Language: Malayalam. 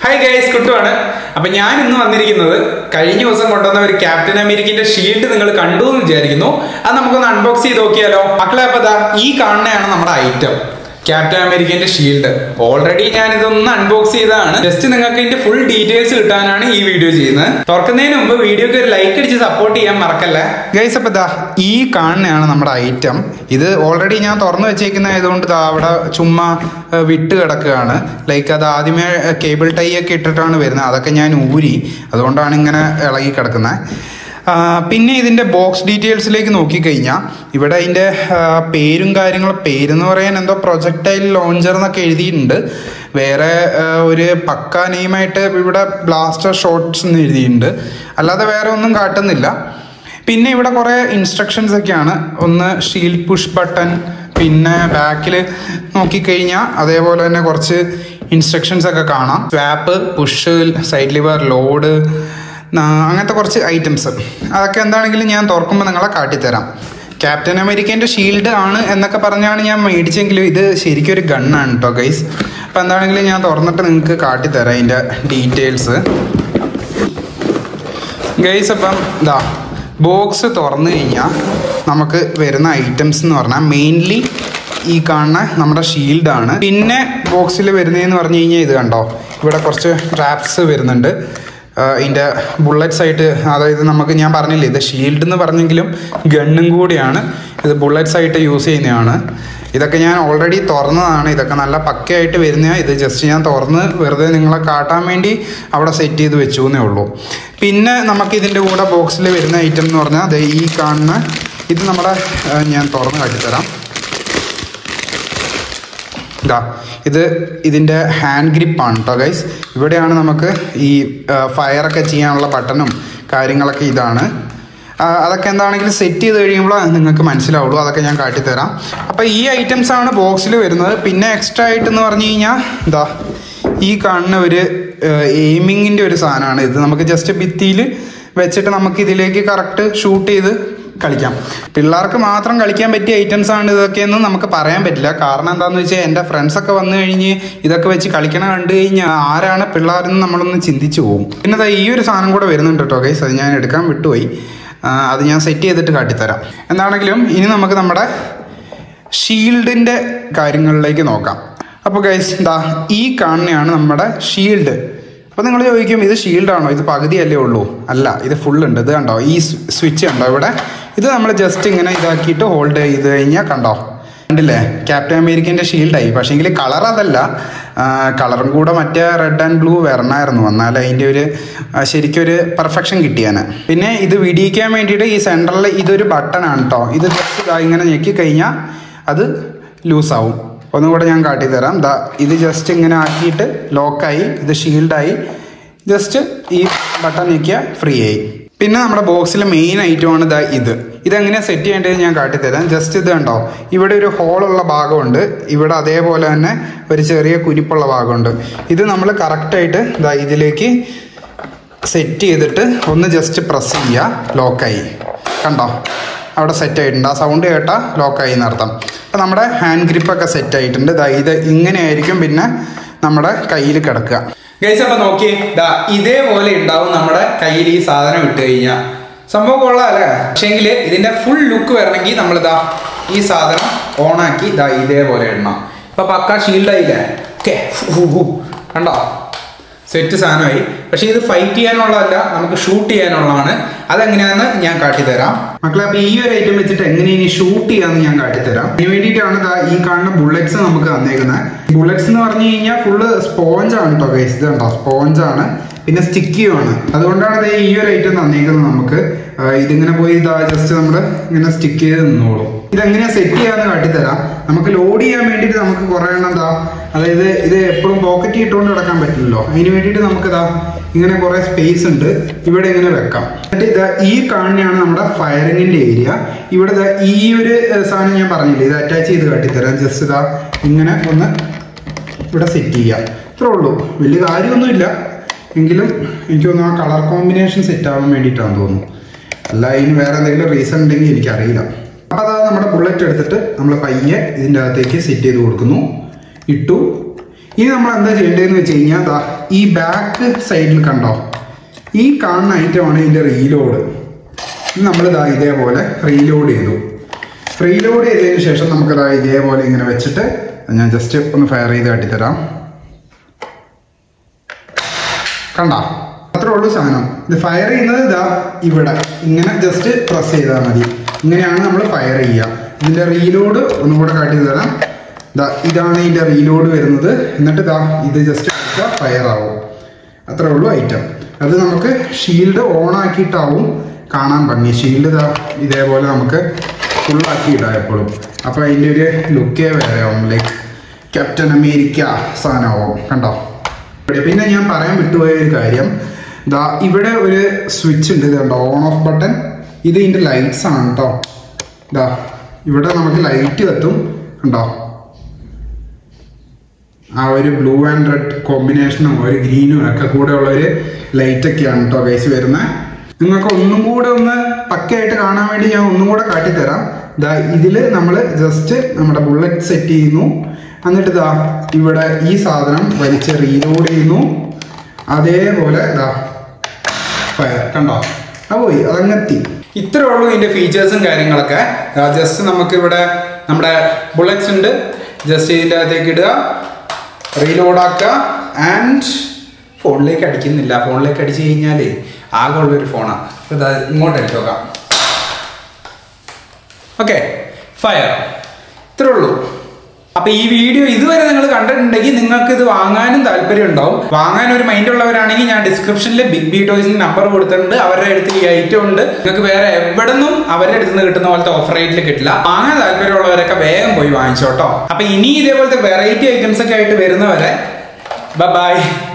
ഹായ് ഗൈസ് കുട്ടുവാണ് അപ്പൊ ഞാൻ ഇന്ന് വന്നിരിക്കുന്നത് കഴിഞ്ഞ ദിവസം കൊണ്ടുവന്ന ഒരു ക്യാപ്റ്റൻ അമേരിക്കന്റെ ഷീൽഡ് നിങ്ങൾ കണ്ടു എന്ന് വിചാരിക്കുന്നു അത് നമുക്കൊന്ന് അൺബോക്സ് ചെയ്ത് നോക്കിയാലോ മക്കളെ അപ്പൊ ദാ ഈ കാണുന്നതാണ് നമ്മുടെ ഐറ്റം ക്യാപ്റ്റൻ അമേരിക്കന്റെ ഷീൽഡ് ഓൾറെഡി ഞാൻ ഇതൊന്ന് അൺബോക്സ് ചെയ്തതാണ് ജസ്റ്റ് നിങ്ങൾക്ക് ഇതിന്റെ ഫുൾ ഡീറ്റെയിൽസ് കിട്ടാനാണ് ഈ വീഡിയോ ചെയ്യുന്നത് തുറക്കുന്നതിന് മുമ്പ് വീഡിയോക്ക് ഒരു ലൈക്ക് അടിച്ച് സപ്പോർട്ട് ചെയ്യാൻ മറക്കല്ലേ ഗൈസ് അപ്പൊ ദാ ഈ കാണുന്നതാണ് നമ്മുടെ ഐറ്റം ഇത് ഓൾറെഡി ഞാൻ തുറന്നു വെച്ചേക്കുന്ന ആയതുകൊണ്ട് ദാ അവിടെ ചുമ്മാ ഏഹ്, വിട്ട് കിടക്കുകയാണ് ലൈക്ക് അത് ആദ്യമേ കേബിൾ ടൈ ഒക്കെ ഇട്ടിട്ടാണ് വരുന്നത് അതൊക്കെ ഞാൻ ഊരി അതുകൊണ്ടാണ് ഇങ്ങനെ ഇളകി കിടക്കുന്നത് ആ, പിന്നെ ഇതിൻ്റെ ബോക്സ് ഡീറ്റെയിൽസിലേക്ക് നോക്കിക്കഴിഞ്ഞാൽ ഇവിടെ അതിൻ്റെ ആ, പേരും കാര്യങ്ങളും പേരെന്ന് പറയാൻ എന്തോ പ്രൊജക്ടൈൽ ലോഞ്ചർ എന്നൊക്കെ എഴുതിയിട്ടുണ്ട് വേറെ ആ, ഒരു പക്ക നെയിമായിട്ട് ഇവിടെ ബ്ലാസ്റ്റർ ഷോട്ട്സ് എന്ന് എഴുതിയിട്ടുണ്ട് അല്ലാതെ വേറെ ഒന്നും കാട്ടുന്നില്ല പിന്നെ ഇവിടെ കുറേ ഇൻസ്ട്രക്ഷൻസ് ഒക്കെയാണ് ഒന്ന് ഷീൽഡ് പുഷ് ബട്ടൺ പിന്നെ ബാക്കിൽ നോക്കിക്കഴിഞ്ഞാൽ അതേപോലെ തന്നെ കുറച്ച് ഇൻസ്ട്രക്ഷൻസ് ഒക്കെ കാണാം swap push side lever load അങ്ങനത്തെ കുറച്ച് ഐറ്റംസ് അതൊക്കെ എന്താണെങ്കിലും ഞാൻ തുറക്കുമ്പോൾ നിങ്ങളെ കാട്ടിത്തരാം ക്യാപ്റ്റൻ അമേരിക്കൻ്റെ ഷീൽഡ് ആണ് എന്നൊക്കെ പറഞ്ഞാണ് ഞാൻ മേടിച്ചെങ്കിലും ഇത് ശരിക്കും ഒരു ഗണ്ണാണ് കേട്ടോ ഗൈസ് അപ്പോൾ എന്താണെങ്കിലും ഞാൻ തുറന്നിട്ട് നിങ്ങൾക്ക് കാട്ടിത്തരാം അതിൻ്റെ ഡീറ്റെയിൽസ് ഗൈസ് അപ്പം ഇതാ ബോക്സ് തുറന്നു കഴിഞ്ഞാൽ നമുക്ക് വരുന്ന ഐറ്റംസ് എന്ന് പറഞ്ഞാൽ മെയിൻലി ഈ കാണുന്ന നമ്മുടെ ഷീൽഡാണ് പിന്നെ ബോക്സിൽ വരുന്നതെന്ന് പറഞ്ഞു കഴിഞ്ഞാൽ ഇത് കണ്ടോ ഇവിടെ കുറച്ച് ട്രാപ്സ് വരുന്നുണ്ട് ആഹ് ഇതിൻ്റെ ബുള്ളറ്റ്സ് ആയിട്ട് അതായത് നമുക്ക് ഞാൻ പറഞ്ഞില്ലേ ഇത് ഷീൽഡ് എന്ന് പറഞ്ഞെങ്കിലും ഗണ്ണും കൂടിയാണ് ഇത് ബുള്ളറ്റ്സ് ആയിട്ട് യൂസ് ചെയ്യുന്നതാണ് ഇതൊക്കെ ഞാൻ ഓൾറെഡി തുറന്നതാണ് ഇതൊക്കെ നല്ല പക്കയായിട്ട് വരുന്ന ഇത് ജസ്റ്റ് ഞാൻ തുറന്ന് വെറുതെ നിങ്ങളെ കാട്ടാൻ വേണ്ടി അവിടെ സെറ്റ് ചെയ്ത് വെച്ചു എന്നേ ഉള്ളൂ പിന്നെ നമുക്ക് ഇതിൻ്റെ കൂടെ ബോക്സിൽ വരുന്ന ഐറ്റം എന്ന് പറഞ്ഞാൽ ദേ ഈ കാണുന്ന ഇത് നമ്മുടെ ആ, ഞാൻ തുറന്ന് കാട്ടിത്തരാം ഇതാ ഇത് ഇതിൻ്റെ ഹാൻഡ് ഗ്രിപ്പാണ് കേട്ടോ ഗൈസ് ഇവിടെയാണ് നമുക്ക് ഈ ഫയറൊക്കെ ചെയ്യാനുള്ള ബട്ടണും കാര്യങ്ങളൊക്കെ ഇതാണ് ആ, അതൊക്കെ എന്താണെങ്കിലും സെറ്റ് ചെയ്ത് കഴിയുമ്പോൾ നിങ്ങൾക്ക് മനസ്സിലാവുള്ളൂ അതൊക്കെ ഞാൻ കാട്ടിത്തരാം അപ്പോൾ ഈ ഐറ്റംസ് ആണ് ബോക്സിൽ വരുന്നത് പിന്നെ എക്സ്ട്രാ ആയിട്ട് എന്ന് പറഞ്ഞു കഴിഞ്ഞാൽ ഇതാ ഈ കാണുന്ന ഒരു എയിമിങ്ങിൻ്റെ ഒരു സാധനമാണ് ഇത് നമുക്ക് ജസ്റ്റ് ഭിത്തിയിൽ വെച്ചിട്ട് നമുക്ക് ഇതിലേക്ക് കറക്റ്റ് ഷൂട്ട് ചെയ്ത് കളിക്കാം പിള്ളേർക്ക് മാത്രം കളിക്കാൻ പറ്റിയ ഐറ്റംസ് ആണ് ഇതൊക്കെയെന്ന് നമുക്ക് പറയാൻ പറ്റില്ല കാരണം എന്താണെന്ന് വെച്ചാൽ എൻ്റെ ഫ്രണ്ട്സൊക്കെ വന്നു കഴിഞ്ഞ് ഇതൊക്കെ വെച്ച് കളിക്കണ കണ്ടു കഴിഞ്ഞാൽ ആരാണ് പിള്ളേരെന്ന് നമ്മളൊന്ന് ചിന്തിച്ചു പോകും പിന്നെ ദാ ഈ ഒരു സാധനം കൂടെ വരുന്നുണ്ട് കേട്ടോ ഗൈസ് അത് ഞാൻ എടുക്കാൻ വിട്ടുപോയി ആ, അത് ഞാൻ സെറ്റ് ചെയ്തിട്ട് കാട്ടിത്തരാം എന്താണെങ്കിലും ഇനി നമുക്ക് നമ്മുടെ ഷീൽഡിൻ്റെ കാര്യങ്ങളിലേക്ക് നോക്കാം അപ്പോൾ ഗൈസ് എന്താ ഈ കാണുന്നതാണ് നമ്മുടെ ഷീൽഡ് അപ്പോൾ നിങ്ങൾ ചോദിക്കും ഇത് ഷീൽഡാണോ ഇത് പകുതിയല്ലേ ഉള്ളൂ അല്ല ഇത് ഫുൾ ഉണ്ട് ഇത് കണ്ടോ ഈ സ്വിച്ച് കണ്ടോ ഇവിടെ ഇത് നമ്മൾ ജസ്റ്റ് ഇങ്ങനെ ഇതാക്കിയിട്ട് ഹോൾഡ് ചെയ്ത് കഴിഞ്ഞാൽ കണ്ടോ കണ്ടില്ലേ ക്യാപ്റ്റൻ അമേരിക്കൻ്റെ ഷീൽഡായി പക്ഷേങ്കിൽ കളർ അതല്ല കളറും കൂടെ മറ്റേ റെഡ് ആൻഡ് ബ്ലൂ വരണമായിരുന്നു എന്നാൽ അതിൻ്റെ ഒരു ആ, ശരിക്കും ഒരു പെർഫെക്ഷൻ കിട്ടിയാന് പിന്നെ ഇത് വിടിയിക്കാൻ വേണ്ടിയിട്ട് ഈ സെൻറ്ററിൽ ഇതൊരു ബട്ടണാണ് കേട്ടോ ഇത് ജസ്റ്റ് ഇതാ ഇങ്ങനെ ഞെക്കി കഴിഞ്ഞാൽ അത് ലൂസാവും ഒന്നും കൂടെ ഞാൻ കാട്ടിത്തരാം ദാ ഇത് ജസ്റ്റ് ഇങ്ങനെ ആക്കിയിട്ട് ലോക്കായി ഇത് ഷീൽഡായി ജസ്റ്റ് ഈ ബട്ടൺ ഞെക്കിയാൽ ഫ്രീ ആയി പിന്നെ നമ്മുടെ ബോക്സിലെ മെയിൻ ഐറ്റമാണ് ദാ ഇത് ഇതെങ്ങനെയാണ് സെറ്റ് ചെയ്യേണ്ടത് ഞാൻ കാട്ടിത്തരാം ജസ്റ്റ് ഇത് കണ്ടോ ഇവിടെ ഒരു ഹോളുള്ള ഭാഗമുണ്ട് ഇവിടെ അതേപോലെ തന്നെ ഒരു ചെറിയ കുരിപ്പുള്ള ഭാഗമുണ്ട് ഇത് നമ്മൾ കറക്റ്റായിട്ട് ദാ ഇതിലേക്ക് സെറ്റ് ചെയ്തിട്ട് ഒന്ന് ജസ്റ്റ് പ്രസ് ചെയ്യുക ലോക്കായി കണ്ടോ അവിടെ സെറ്റ് ആയിട്ടുണ്ട് ആ സൗണ്ട് കേട്ടാൽ ലോക്കായി എന്നർത്ഥം അപ്പം നമ്മുടെ ഹാൻഡ് ഗ്രിപ്പൊക്കെ സെറ്റ് ആയിട്ടുണ്ട് ദാ ഇത് ഇങ്ങനെയായിരിക്കും പിന്നെ നമ്മുടെ കയ്യിൽ കിടക്കുക ഗൈസ് അപ്പം നോക്കിയേ ദാ ഇതേപോലെ ഉണ്ടാവും നമ്മുടെ കയ്യിൽ ഈ സാധനം ഇട്ട് കഴിഞ്ഞാൽ സംഭവം കൊള്ളാല്ലേ പക്ഷേങ്കിൽ ഇതിൻ്റെ ഫുൾ ലുക്ക് വരണമെങ്കിൽ നമ്മൾ ദാ ഈ സാധനം ഓണാക്കി ദാ ഇതേപോലെ ഇടണം ഇപ്പം പക്ക ഷീൽഡായില്ലേ ഓക്കെ കണ്ടോ സെറ്റ് സാധനമായി പക്ഷേ ഇത് ഫൈറ്റ് ചെയ്യാനുള്ളതല്ല നമുക്ക് ഷൂട്ട് ചെയ്യാനുള്ളതാണ് അതെങ്ങനെയാണെന്ന് ഞാൻ കാട്ടിത്തരാം മക്കളെ അപ്പൊ ഈ ഒരു ഐറ്റം വെച്ചിട്ട് എങ്ങനെ ഇനി ഷൂട്ട് ചെയ്യാന്ന് ഞാൻ കാട്ടിത്തരാം അതിന് വേണ്ടിയിട്ടാണ് ദാ ഈ കാണുന്ന ബുള്ളറ്റ്സ് നമുക്ക് തന്നേക്കുന്നത് ബുള്ളറ്റ്സ് എന്ന് പറഞ്ഞു കഴിഞ്ഞാൽ ഫുള്ള് സ്പോഞ്ച് ആണ് കേട്ടോ ഗൈസ് ഇത് കണ്ടോ സ്പോഞ്ച് ആണ് പിന്നെ സ്റ്റിക്കിയുമാണ് അതുകൊണ്ടാണ് ദേ ഈ ഒരു ഐറ്റം തന്നേക്കുന്നത് നമുക്ക് ആ, ഇതിങ്ങനെ പോയി ഇതാ ജസ്റ്റ് നമ്മൾ ഇങ്ങനെ സ്റ്റിക്ക് ചെയ്ത് നിന്നോളും ഇതെങ്ങനെയാ സെറ്റ് ചെയ്യാന്ന് കാട്ടിത്തരാം നമുക്ക് ലോഡ് ചെയ്യാൻ വേണ്ടിയിട്ട് നമുക്ക് കുറേ എണ്ണം എന്താ അതായത് ഇത് എപ്പോഴും പോക്കറ്റ് ഇട്ടുകൊണ്ട് കിടക്കാൻ പറ്റില്ലല്ലോ അതിന് വേണ്ടിയിട്ട് നമുക്ക് ഇതാ ഇങ്ങനെ കുറേ സ്പേസ് ഉണ്ട് ഇവിടെ ഇങ്ങനെ വെക്കാം എന്നിട്ട് ഇതാ ഈ കാണുന്നതാണ് നമ്മുടെ ഫയറിങ്ങിന്റെ ഏരിയ ഇവിടെ ദാ ഈ ഒരു ഏഹ്, സാധനം ഞാൻ പറഞ്ഞില്ലേ ഇത് അറ്റാച്ച് ചെയ്ത് കാട്ടിത്തരാം ജസ്റ്റ് ഇതാ ഇങ്ങനെ ഒന്ന് ഇവിടെ സെറ്റ് ചെയ്യുക ഇത്രേ ഉള്ളൂ വലിയ കാര്യമൊന്നുമില്ല എങ്കിലും എനിക്ക് തോന്നുന്നു ആ കളർ കോമ്പിനേഷൻ സെറ്റ് ആവാൻ വേണ്ടിയിട്ടാണെന്ന് തോന്നുന്നു അല്ല ഇതിന് വേറെ എന്തെങ്കിലും റീസൺ ഉണ്ടെങ്കിൽ എനിക്കറിയില്ല അപ്പോൾ അതാ നമ്മുടെ ബുള്ളറ്റ് എടുത്തിട്ട് നമ്മൾ പയ്യെ ഇതിൻ്റെ അകത്തേക്ക് സെറ്റ് ചെയ്ത് കൊടുക്കുന്നു ഇട്ടു ഇനി നമ്മൾ എന്താ ചെയ്യേണ്ടതെന്ന് വെച്ച് കഴിഞ്ഞാൽ ദാ ഈ ബാക്ക് സൈഡിൽ കണ്ടോ ഈ കാണുന്ന ഐറ്റമാണ് ഇതിൻ്റെ റീലോഡ് ഇത് നമ്മൾ ഇതാ ഇതേപോലെ റീലോഡ് ചെയ്തു റീലോഡ് ചെയ്തതിന് ശേഷം നമുക്കിതാ ഇതേപോലെ ഇങ്ങനെ വെച്ചിട്ട് ഞാൻ ജസ്റ്റ് ഒന്ന് ഫയർ ചെയ്ത് കാട്ടിത്തരാം കണ്ട അത്രേ ഉള്ളൂ സാധനം ഇത് ഫയർ ചെയ്യുന്നത് ഇതാ ഇവിടെ ഇങ്ങനെ ജസ്റ്റ് പ്രസ് ചെയ്താൽ മതി ഇങ്ങനെയാണ് നമ്മൾ ഫയർ ചെയ്യുക ഇതിന്റെ റീലോഡ് ഒന്നുകൂടെ കാട്ടി തരാം ഇതാ ഇതാണ് ഇതിന്റെ റീലോഡ് വരുന്നത് എന്നിട്ട് ഇതാ ഇത് ജസ്റ്റ് ഫയർ ആവും അത്രേ ഉള്ളൂ ഐറ്റം അത് നമുക്ക് ഷീൽഡ് ഓൺ ആക്കിയിട്ടാവും കാണാൻ ഭംഗി ഷീൽഡ് ഇതാ ഇതേപോലെ നമുക്ക് ഫുള്ളാക്കി ഇടാം എപ്പോഴും അപ്പോൾ അതിൻ്റെ ഒരു ലുക്കേ വേറെ ആവും ലൈക്ക് ക്യാപ്റ്റൻ അമേരിക്ക സാധനമാവും കണ്ടോ ഇവിടെ പിന്നെ ഞാൻ പറയാൻ വിട്ടുപോയ ഒരു കാര്യം ദാ ഇവിടെ ഒരു സ്വിച്ച് ഉണ്ട് ഇത് കണ്ടോ ഓൺ ഓഫ് ബട്ടൺ ഇത് ഇതിന്റെ ലൈറ്റ്സ് ആണ് കേട്ടോ ദാ ഇവിടെ നമുക്ക് ലൈറ്റ് കത്തും കണ്ടോ ആ ഒരു ബ്ലൂ ആൻഡ് റെഡ് കോമ്പിനേഷനും ഒരു ഗ്രീനും ഒക്കെ കൂടെ ഉള്ള ഒരു ലൈറ്റ് ഒക്കെയാണ് കേട്ടോ ഗൈസ് വരുന്നത് നിങ്ങൾക്ക് ഒന്നും കൂടെ ഒന്ന് പക്കയായിട്ട് കാണാൻ വേണ്ടി ഞാൻ ഒന്നും കൂടെ കാട്ടിത്തരാം ദാ ഇതില് നമ്മൾ ജസ്റ്റ് നമ്മുടെ ബുള്ളറ്റ് സെറ്റ് ചെയ്യുന്നു എന്നിട്ട് ഇതാ ഇവിടെ ഈ സാധനം വലിച്ച് റീലോഡ് ചെയ്യുന്നു അതേപോലെ ഇതാ ഫയർ കണ്ടോ ആ പോയി അതങ്ങെത്തി ഇത്രേ ഉള്ളൂ ഇതിന്റെ ഫീച്ചേഴ്സും കാര്യങ്ങളൊക്കെ ജസ്റ്റ് നമുക്ക് ഇവിടെ നമ്മുടെ ബുള്ളറ്റ്സ് ഉണ്ട് ജസ്റ്റ് ഇതിൻ്റെ അകത്തേക്ക് ഇടുക റീലോഡ് ആക്കുക ആൻഡ് ഫോണിലേക്ക് അടിക്കുന്നില്ല ഫോണിലേക്ക് അടിച്ചു കഴിഞ്ഞാൽ ആകെ ഉള്ളൊരു ഫോണാണ് അപ്പോൾ ഇതാ ഇങ്ങോട്ട് അടിച്ചു നോക്കാം ഓക്കെ ഫയർ ഇത്രേ ഉള്ളൂ അപ്പൊ ഈ വീഡിയോ ഇതുവരെ നിങ്ങൾ കണ്ടിട്ടുണ്ടെങ്കിൽ നിങ്ങൾക്ക് ഇത് വാങ്ങാനും താല്പര്യം ഉണ്ടാവും വാങ്ങാൻ ഒരു മൈൻഡ് ഉള്ളവരാണെങ്കിൽ ഞാൻ ഡിസ്ക്രിപ്ഷനിൽ ബിഗ് ബി ടോയ്സിന്റെ നമ്പർ കൊടുത്തിട്ടുണ്ട് അവരുടെ അടുത്ത് ഈ ഐറ്റം ഉണ്ട് നിങ്ങൾക്ക് വേറെ എവിടെ നിന്നും അവരുടെ അടുത്ത് നിന്ന് കിട്ടുന്ന പോലത്തെ ഓഫർ റേറ്റിൽ കിട്ടില്ല വാങ്ങാൻ താല്പര്യമുള്ളവരൊക്കെ വേഗം പോയി വാങ്ങിച്ചോട്ടോ അപ്പൊ ഇനി ഇതേപോലത്തെ വെറൈറ്റി ഐറ്റംസ് ഒക്കെ ആയിട്ട് വരുന്നവരെ ബൈ